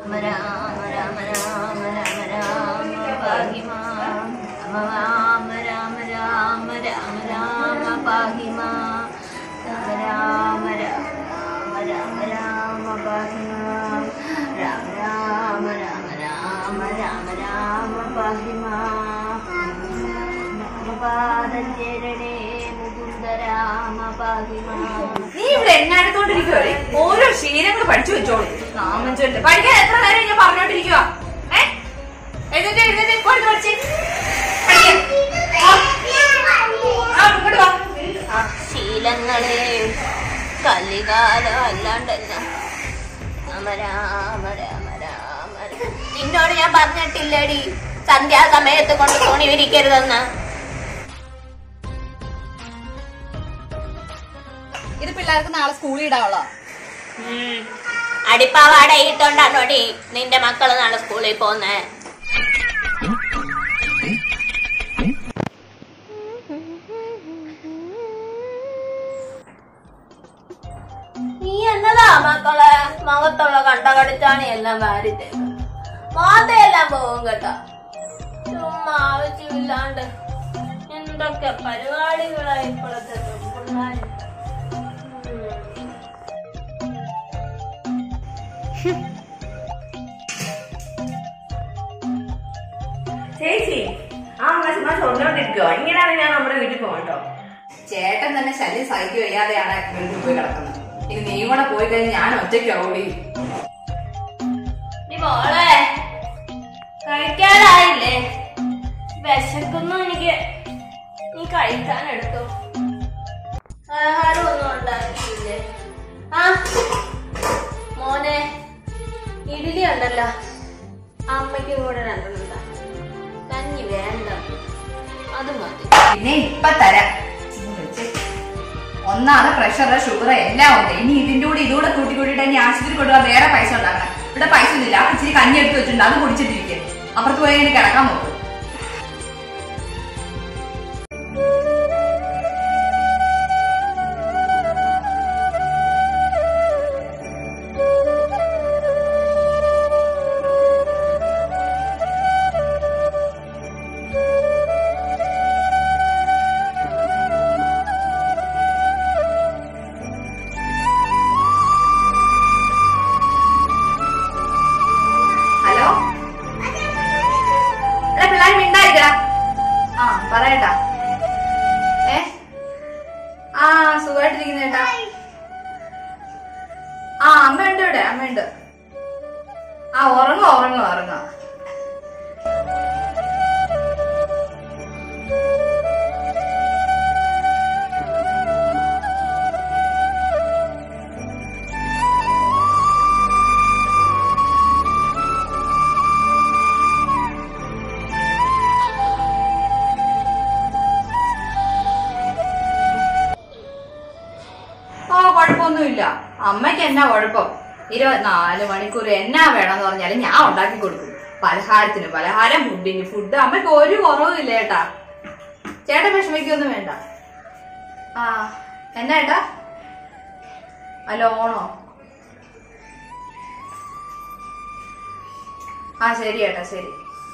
രാമ രാമ രാമ രാമ രാമ പാഹി മാം രാമ രാമ രാമ രാമ രാമ പാഹി മാം രാമ രാമ രാമ രാമ പാഹി മാം രാമ രാമ രാമ രാമ രാമ രാമ പാഹി മാം രാമപാദചരണേ മുകുന്ദ രാമ പാഹി മാം നീ ഇവിടെ എന്നെ അടുത്തോണ്ടിരിക്കുവേ ഓരോ ശീലങ്ങൾ പഠിച്ചു വെച്ചോളൂ നാമം ചൊല്ല് പഠിക്കാൻ എത്ര നേരം ഞാൻ പറഞ്ഞോണ്ടിരിക്കുക ഏ എഴുന്നേറ്റ് എഴുന്നേറ്റ് ഇങ്ങോട്ട് പഠിച്ച് പഠിക്കാൻ. ആ. ആ, ഇങ്ങോട്ട് വാ. ആ. ശീലങ്ങളെ കലികാലം അല്ലാണ്ടല്ല രാമ രാമ രാമ രാമ രാമ. നിന്നോട് ഞാൻ പറഞ്ഞിട്ടില്ലടി സന്ധ്യാസമയത്ത് കൊണ്ട് തുണി വിരിക്കരുതെന്ന് ഇത് പിള്ളേർക്ക് നാളെ സ്കൂളിൽ ഇടാവുള്ള ഉം. അടിപ്പാവാട ഇട്ടോണ്ടാണോടി നിന്റെ മക്കള് നാളെ സ്കൂളിൽ പോന്നേ നീ എന്നതാ മക്കളെ മുഖത്തുള്ള കണ്ട കടിച്ചാണി എല്ലാം വാരിട്ടേക്ക് മോതയെല്ലാം പോകും കേട്ടോ ചുമ്മാ ആവശ്യമില്ലാണ്ട് എന്തൊക്കെ പരിപാടികളാ ഇപ്പോഴത്തെ പിള്ളേർ ചേച്ചി ആ അമ്മ ചുമ്മാ ചൊന്നോണ്ടിരിക്കോ ഇങ്ങനെയാണ് ഞാൻ നമ്മുടെ വീട്ടിൽ പോകണ്ടോ ചേട്ടൻ തന്നെ ശല്യം സഹിക്കുക വയ്യാതെയാണ് വീട്ടിൽ പോയി കിടക്കുന്നത് ഇനി നീ കൂടെ പോയി കഴിഞ്ഞ് ഞാൻ ഒറ്റയ്ക്കാവൂടി നീ മോളെ കഴിക്കാറായില്ലേ വിശക്കുന്നു എനിക്ക് നീ കഴിക്കാൻ എടുത്തു ആഹാരം ഒന്നും ഉണ്ടാക്കിയില്ലേ ആ മോനെ ഇഡ്ഡലി ഉണ്ടല്ലോ അമ്മയ്ക്ക് കൂടെ രണ്ടെണ്ണം താ. കഞ്ഞി വേണ്ട അത് മതി പിന്നെ ഇപ്പൊ തരാം ഇങ്ങ് വെച്ചേ. ഒന്നാമത് പ്രഷർ ഷുഗർ എല്ലാം ഉണ്ട് ഇനി ഇതിന്റെ കൂടെ ഇതുകൂടെ കൂട്ടി കൂട്ടിയിട്ട് ഇനി ആശുപത്രി കൊണ്ടുപോകാൻ വേറെ പൈസ ഉണ്ടാക്കണം ഇവിടെ പൈസ ഒന്നുമില്ല ആ ഇച്ചിരി കഞ്ഞി എടുത്ത് വെച്ചിട്ടുണ്ട് അത് കുടിച്ചിട്ടിരിക്കുക അപ്പുറത്ത് പോയി ഇങ്ങനെ കിടക്കാൻ നോക്കും ഹലോ എടാ പിള്ളേർ മിണ്ടായിരിക്കടാ ആ പറയട്ടാ ഏ ആ സുഖമായിട്ടിരിക്കുന്ന ചേട്ടാ ആ അമ്മയുണ്ട് ഇവിടെ അമ്മയുണ്ട് ആ ഉറങ്ങുക ഉറങ്ങുക ഉറങ്ങുക ഓ കുഴപ്പമൊന്നുമില്ല അമ്മയ്ക്ക് എന്നാ കുഴപ്പം ഇരുപത്തിനാല് മണിക്കൂർ എന്നാ വേണമെന്ന് പറഞ്ഞാലും ഞാൻ ഉണ്ടാക്കി കൊടുക്കും പലഹാരത്തിന് പലഹാരം ഫുഡിന് ഫുഡ് അമ്മയ്ക്ക് ഒരു കുറവുമില്ല ചേട്ടാ ചേട്ടൻ വിഷമിക്കൊന്നും വേണ്ട ആ എന്നാ ഏട്ടാ ആ ലോണോ ആ ശരി ഏട്ടാ ശരി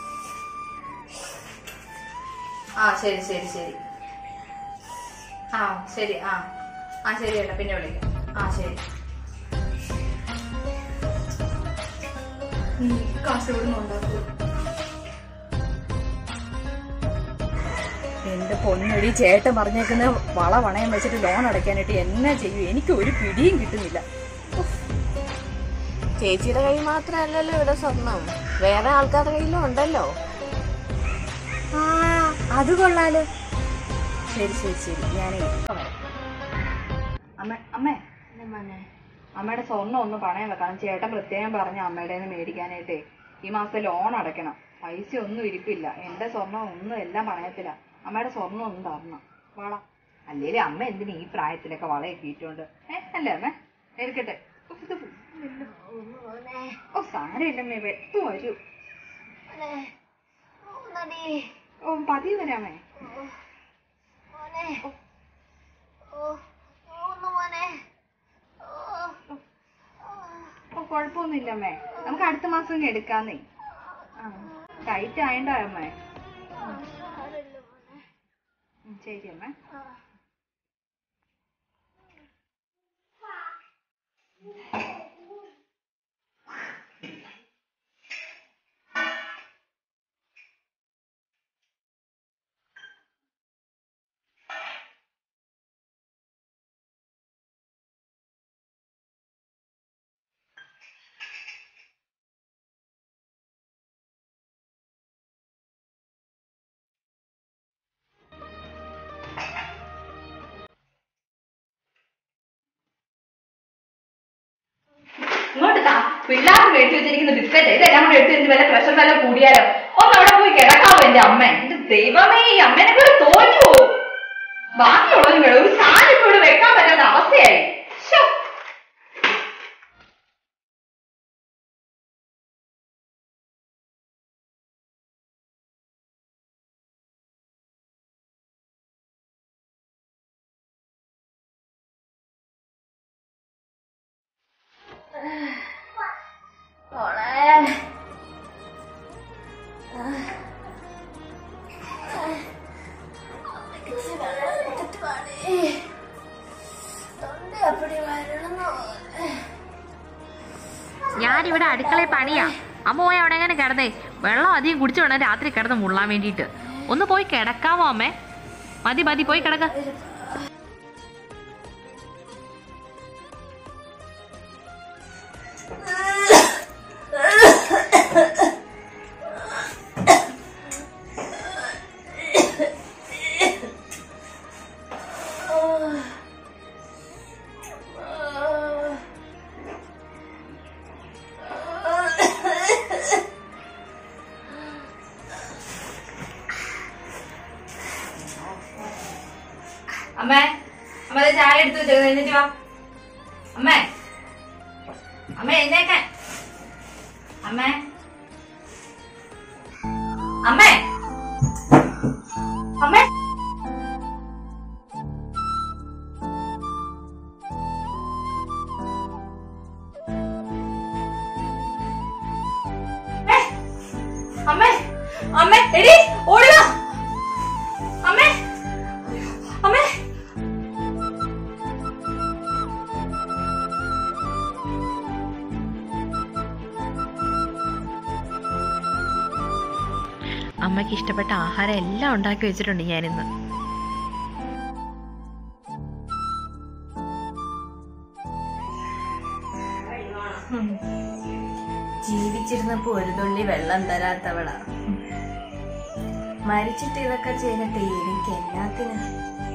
ആ ശരി ശരി ശരി ആ ശരി ആ ആ ശരി ഏട്ടാ പിന്നെ വിളിക്കാം ആ ശരി നീ കാശ് എവിടുന്ന് ഉണ്ടാക്കൂ എന്റെ പൊന്നൊടി ചേട്ടൻ പറഞ്ഞേക്കുന്ന വള വണയം വെച്ചിട്ട് ലോൺ അടയ്ക്കാനായിട്ട് എന്നാ ചെയ്യും എനിക്ക് ഒരു പിടിയും കിട്ടുന്നില്ല ചേച്ചിയുടെ കൈ മാത്രമല്ലല്ലോ ഇവിടെ സ്വർണം വേറെ ആൾക്കാരുടെ കയ്യിലും ഉണ്ടല്ലോ ആ അത് കൊള്ളാലോ ശരി ശരി ശരി ഞാനേ ഇപ്പം വരാം. അമ്മ അമ്മേ അമ്മയുടെ സ്വർണ്ണം ഒന്ന് പണയം വെക്കണം ചേട്ടൻ പ്രത്യേകം പറഞ്ഞ അമ്മയുടെ നിന്ന് മേടിക്കാനായിട്ടേ ഈ മാസത്തെ ലോൺ അടയ്ക്കണം പൈസ ഒന്നും ഇരിപ്പില്ല എന്റെ സ്വർണ്ണം ഒന്നും എല്ലാം പണയത്തില്ല അമ്മയുടെ സ്വർണ്ണം ഒന്നും തരണം വള അല്ലേലും അമ്മ എന്തിനു ഈ പ്രായത്തിലൊക്കെ വളയൊക്കെ ഇട്ടുകൊണ്ട് ഏ അല്ലേ അമ്മ എടുക്കട്ടെ ഉഫ്, ഇത് വല്ലോ. ഓ സാരമില്ലമ്മേ വെട്ടു വരൂ ഓ പതിവ് വരാമേ ഓ കുഴപ്പമൊന്നുമില്ലമ്മേ നമുക്ക് അടുത്ത മാസം ഇങ്ങ് എടുക്കാന്നേ ആ ടൈറ്റ് ആയണ്ടോ അമ്മേ ഉം, ശരി അമ്മേ ഇങ്ങോട്ട് താ പിള്ളേർക്ക് മേടിച്ചു വെച്ചിരിക്കുന്ന ബിസ്ക്കറ്റ് ഇതെല്ലാം കൂടെ എടുത്ത് വെച്ച് വല്ല പ്രഷർ വല്ല കൂടിയാലോ ഒന്ന് അവിടെ പോയി കിടക്കാവോ എന്റെ അമ്മ എന്റെ ദൈവമേ ഈ അമ്മേനെ കൂടെ തോറ്റു പോകും ബാക്കിയുള്ളവരും കൂടെ ഒരു സാധനം ഇപ്പൊ ഇവിടെ വെക്കാൻ പറ്റാത്ത അവസ്ഥയായി ശ്ശോ. ഞാനിവിടെ അടുക്കളയിൽ പണിയാ അമ്മ പോയി അവിടെ എങ്ങനെ കിടന്നേ വെള്ളം അധികം കുടിച്ചു വേണം രാത്രി കിടന്ന് മുള്ളാൻ വേണ്ടിയിട്ട് ഒന്ന് പോയി കിടക്കാമോ അമ്മേ മതി മതി പോയി കിടക്ക അമ്മേ അമ്മ ദേ ചായ എടുത്തു വെച്ചേക്കുന്നത് എഴുന്നേറ്റ് വാ അമ്മേ അമ്മ എഴുന്നേക്കാൻ അമ്മേ അമ്മേ അമ്മേ ഏ, അമ്മേ അമ്മേ എടി ഓടുക അമ്മേ അമ്മേ അമ്മയ്ക്ക് ഇഷ്ടപ്പെട്ട ആഹാരം എല്ലാം ഉണ്ടാക്കി വെച്ചിട്ടുണ്ട് ഞാനിന്ന് ജീവിച്ചിരുന്നപ്പോ ഒരു തുള്ളി വെള്ളം തരാത്തവളാ മരിച്ചിട്ട് ഇതൊക്കെ ചെയ്തിട്ട് എനിക്ക് എന്നാത്തിന്